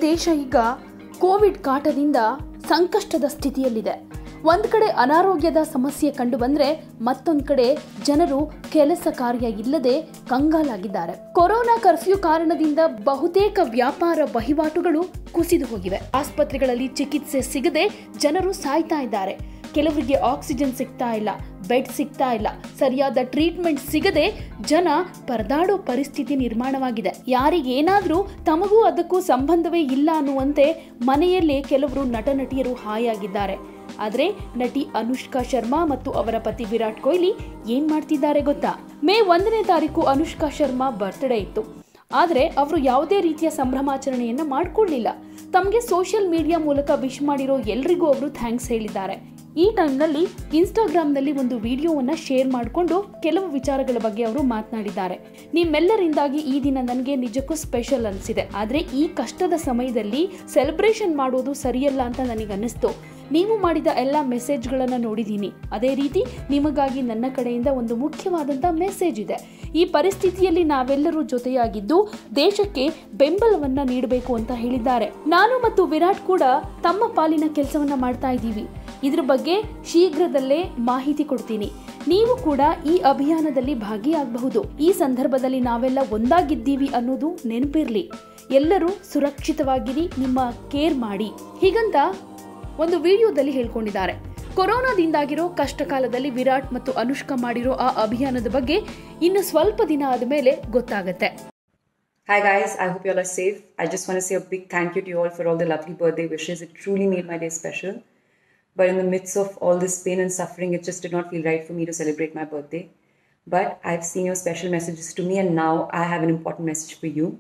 ದೇಶ ಈಗ ಕೋವಿಡ್ ಕಾಟದಿಂದ ಸಂಕಷ್ಟದ ಸ್ಥಿತಿಯಲ್ಲಿದೆ ಒಂದ್ ಕಡೆ ಅನಾರೋಗ್ಯದ ಸಮಸ್ಯೆ ಕಂಡು ಬಂದ್ರೆ ಮತ್ತೊಂದ್ ಕಡೆ ಜನರು ಕೆಲಸ ಕಾರ್ಯ ಇಲ್ಲದೆ ಕಂಗಾಲಾಗಿದ್ದಾರೆ ಕೊರೋನಾ ಕರ್ಫ್ಯೂ ಕಾರಣದಿಂದ ಬಹುತೇಕ ವ್ಯಾಪಾರ ವಹಿವಾಟುಗಳು ಕುಸಿದು ಹೋಗಿವೆ ಆಸ್ಪತ್ರೆಗಳಲ್ಲಿ ಚಿಕಿತ್ಸೆ ಸಿಗದೆ ಜನರು ಸಾಯ್ತಾ ಇದ್ದಾರೆ ಕೆಲವರಿಗೆ ಆಕ್ಸಿಜನ್ ಸಿಗ್ತಾ ಇಲ್ಲ ಬೆಡ್ ಸಿಗ್ತಾ ಇಲ್ಲ ಸರಿಯಾದ ಟ್ರೀಟ್ಮೆಂಟ್ ಸಿಗದೆ ಜನ ಪರದಾಡೋ ಪರಿಸ್ಥಿತಿ ನಿರ್ಮಾಣವಾಗಿದೆ ಯಾರಿಗೇನಾದ್ರೂ ತಮಗೂ ಅದಕ್ಕೂ ಸಂಬಂಧವೇ ಇಲ್ಲ ಅನ್ನುವಂತೆ ಮನೆಯಲ್ಲೇ ಕೆಲವರು ನಟ ನಟಿಯರು ಹಾಯಾಗಿದ್ದಾರೆ ಆದರೆ ನಟಿ ಅನುಷ್ಕಾ ಶರ್ಮಾ ಮತ್ತು ಅವರ ಪತಿ ವಿರಾಟ್ ಕೊಹ್ಲಿ ಏನ್ ಮಾಡ್ತಿದ್ದಾರೆ ಗೊತ್ತಾ ಮೇ ಒಂದನೇ ತಾರೀಕು ಅನುಷ್ಕಾ ಶರ್ಮಾ ಬರ್ತ್ಡೇ ಇತ್ತು ಆದರೆ ಅವರು ಯಾವುದೇ ರೀತಿಯ ಸಂಭ್ರಮಾಚರಣೆಯನ್ನ ಮಾಡಿಕೊಳ್ಳಿಲ್ಲ ತಮಗೆ ಸೋಷಿಯಲ್ ಮೀಡಿಯಾ ಮೂಲಕ ವಿಶ್ ಮಾಡಿರೋ ಎಲ್ರಿಗೂ ಅವರು ಥ್ಯಾಂಕ್ಸ್ ಹೇಳಿದ್ದಾರೆ ಈ ಟೈಮ್ನಲ್ಲಿ ಇನ್ಸ್ಟಾಗ್ರಾಮ್ನಲ್ಲಿ ಒಂದು ವಿಡಿಯೋವನ್ನ ಶೇರ್ ಮಾಡಿಕೊಂಡು ಕೆಲವು ವಿಚಾರಗಳ ಬಗ್ಗೆ ಅವರು ಮಾತನಾಡಿದ್ದಾರೆ ನಿಮ್ಮೆಲ್ಲರಿಂದಾಗಿ ಈ ದಿನ ನನಗೆ ನಿಜಕ್ಕೂ ಸ್ಪೆಷಲ್ ಅನಿಸಿದೆ ಆದರೆ ಈ ಕಷ್ಟದ ಸಮಯದಲ್ಲಿ ಸೆಲೆಬ್ರೇಷನ್ ಮಾಡೋದು ಸರಿಯಲ್ಲ ಅಂತ ನನಗೆ ಅನ್ನಿಸ್ತು ನೀವು ಮಾಡಿದ ಎಲ್ಲ ಮೆಸೇಜ್ಗಳನ್ನು ನೋಡಿದ್ದೀನಿ ಅದೇ ರೀತಿ ನಿಮಗಾಗಿ ನನ್ನ ಕಡೆಯಿಂದ ಒಂದು ಮುಖ್ಯವಾದಂಥ ಮೆಸೇಜ್ ಇದೆ ಈ ಪರಿಸ್ಥಿತಿಯಲ್ಲಿ ನಾವೆಲ್ಲರೂ ಜೊತೆಯಾಗಿದ್ದು ದೇಶಕ್ಕೆ ಬೆಂಬಲವನ್ನ ನೀಡಬೇಕು ಅಂತ ಹೇಳಿದ್ದಾರೆ ನಾನು ಮತ್ತು ವಿರಾಟ್ ಕೂಡ ತಮ್ಮ ಪಾಲಿನ ಕೆಲಸವನ್ನ ಮಾಡ್ತಾ ಇದ್ದೀವಿ ಇದ್ರ ಬಗ್ಗೆ ಶೀಘ್ರದಲ್ಲೇ ಮಾಹಿತಿ ಕೊಡ್ತೀನಿ ನೀವು ಕೂಡ ಈ ಅಭಿಯಾನದಲ್ಲಿ ಭಾಗಿಯಾಗಬಹುದು ಈ ಸಂದರ್ಭದಲ್ಲಿ ನಾವೆಲ್ಲ ಒಂದಾಗಿದ್ದೀವಿ ಅನ್ನೋದು ನೆನಪಿರ್ಲಿ ಎಲ್ಲರೂ ಸುರಕ್ಷಿತವಾಗಿರಿ ನಿಮ್ಮ ಕೇರ್ ಮಾಡಿ ಹೀಗಂತ ಒಂದು ವಿಡಿಯೋದಲ್ಲಿ ಹೇಳ್ಕೊಂಡಿದ್ದಾರೆ ಕೊರೋನಾದಿಂದಾಗಿರೋ ಕಷ್ಟ ಕಾಲದಲ್ಲಿ ವಿರಾಟ್ ಮತ್ತು ಅನುಷ್ಕಾ ಮಾಡಿರೋ ಆ ಅಭಿಯಾನದ ಬಗ್ಗೆ ಇನ್ನು ಸ್ವಲ್ಪ ದಿನ ಆದಮೇಲೆ ಗೊತ್ತಾಗತ್ತೆ Hi guys, I hope you all are safe. I just want to say a big thank you to you all for all the lovely birthday wishes. It truly made my day special. But in the midst of all this pain and suffering, it just did not feel right for me to celebrate my birthday. But I've seen your special messages to me, and now I have an important message for you.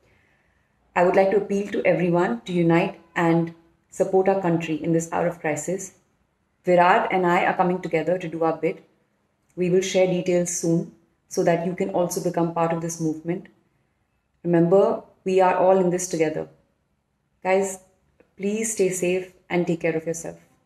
I would like to appeal to everyone to unite and support our country in this hour of crisis. Virat and I are coming together to do our bit. We will share details soon so that you can also become part of this movement. Remember, we are all in this together. Guys, please stay safe and take care of yourself.